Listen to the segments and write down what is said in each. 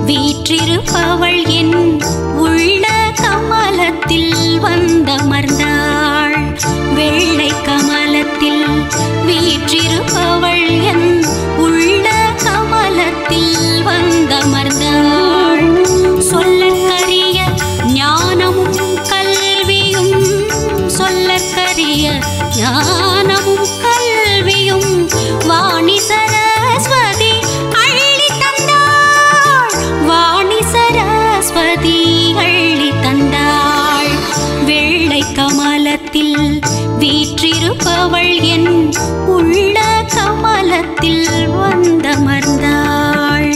வீற்றிருப்பவள் என் உள்ள கமலத்தில் வந்தமர்ந்தாள் வெள்ளை கமலத்தில் வீற்றிருப்பவள் என் உள்ள கமலத்தில் வந்தமர்ந்தாள் சொல்லற்கரிய ஞானமும் கல்வியும் சொல்லற்கரிய ஞானமும் கல்வியும் வாணி சரஸ்வதி அள்ளி தந்தாள் வாணி சரஸ்வதி அள்ளி தந்தாள் வெள்ளை கமலத்தில் வீற்றிருப்பவள் என் உள்ள கமலத்தில் வந்தமர்ந்தாள்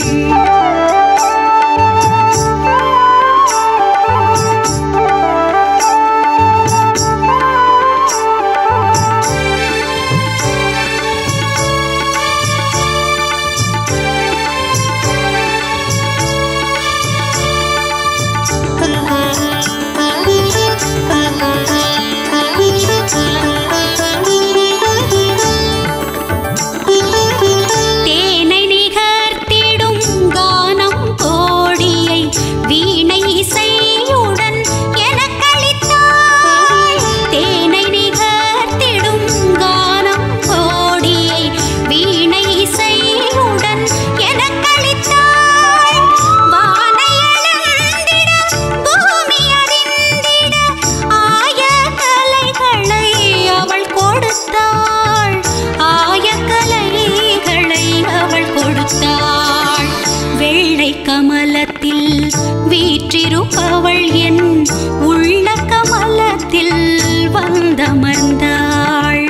தேனை நிகர்த்திடும் கானம் கோடியை வீணை இசையுடன் எனக்களித்தாள் தேனை நிகர்த்திடும் கானம் கோடியை வீணை இசையுடன் எனக்களித்தாள் வானை அளந்திட பூமி அறிந்திட ஆய கலைகளை அவள் கொடுத்தாள் ஆய கலைகளை அவள் கொடுத்தாள் வெள்ளை கமலத்தில் வீற்றிருப்பவள் என் உள்ள கமலத்தில் வந்தமர்ந்தாள்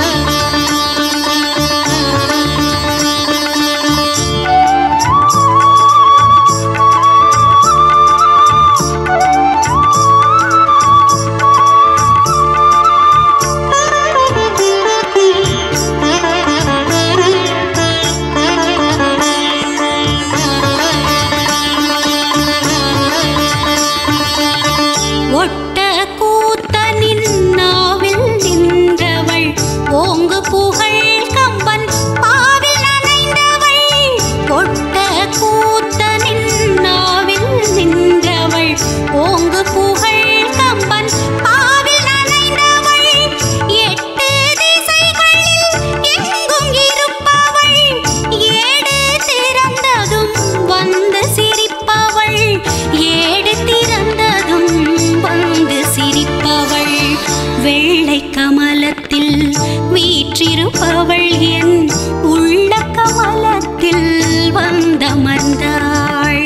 ஒட்ட கூத்தனின் நாவில் நின்றவள் ஓங்கு புகழ் கம்பன் பாவில் நனைந்தவள் ஒட்ட கூத்தனின் நாவில் நின்றவள் ஓங்கு புகழ் கம்பன் பாவில் நனைந்தவள் எட்டு திசைகளில் எங்கும் இருப்பவள் ஏடு திறந்ததும் வந்து சிரிப்பவள் ஏடு திறந்ததும் வந்து சிரிப்பவள் வெள்ளை கமலத்தில் வீற்றிருப்பவள் என் உள்ள கமலத்தில் வந்தமர்ந்தாள்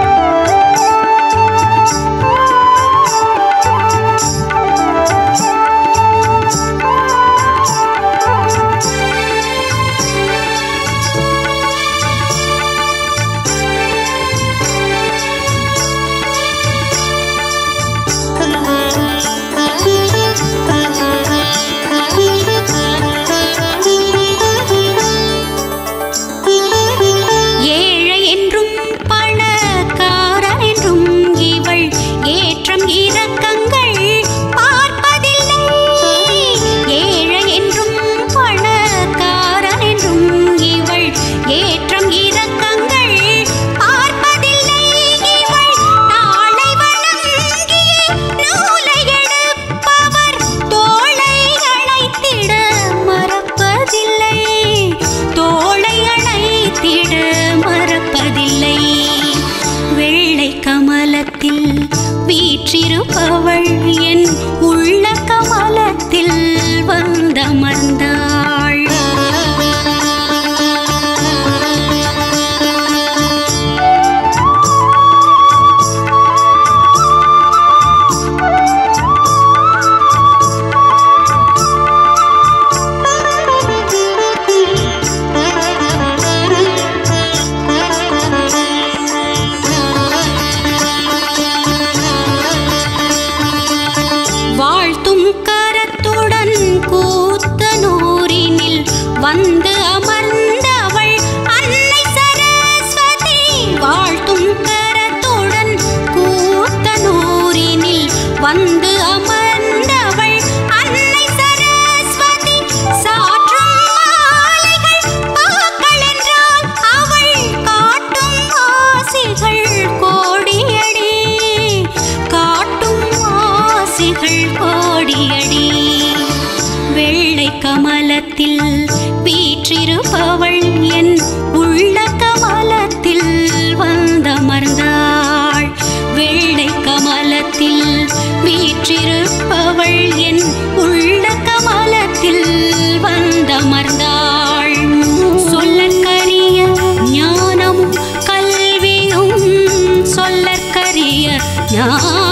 ஏழை என்றும் பணக்காரன் என்றும் இவள் ஏற்றம் இறக்கங்கள் பார்ப்பதில்லை ஏழை என்றும் பணக்காரன் என்றும் இவள் ஏற்றம் இறக்கங்கள் பார்ப்பதில்லை இவள் நாளை வணங்கிய நூலை எடுப்பவர் தோளை அணைத்திட மறப்பதில்லை தோளை அணைத்திட மறப்பதில்லை வெள்ளை கமலத்தில் வீற்றிருப்பவள் என் உள்ள கமலத்தில் வந்தமர்ந்தாள் ஞான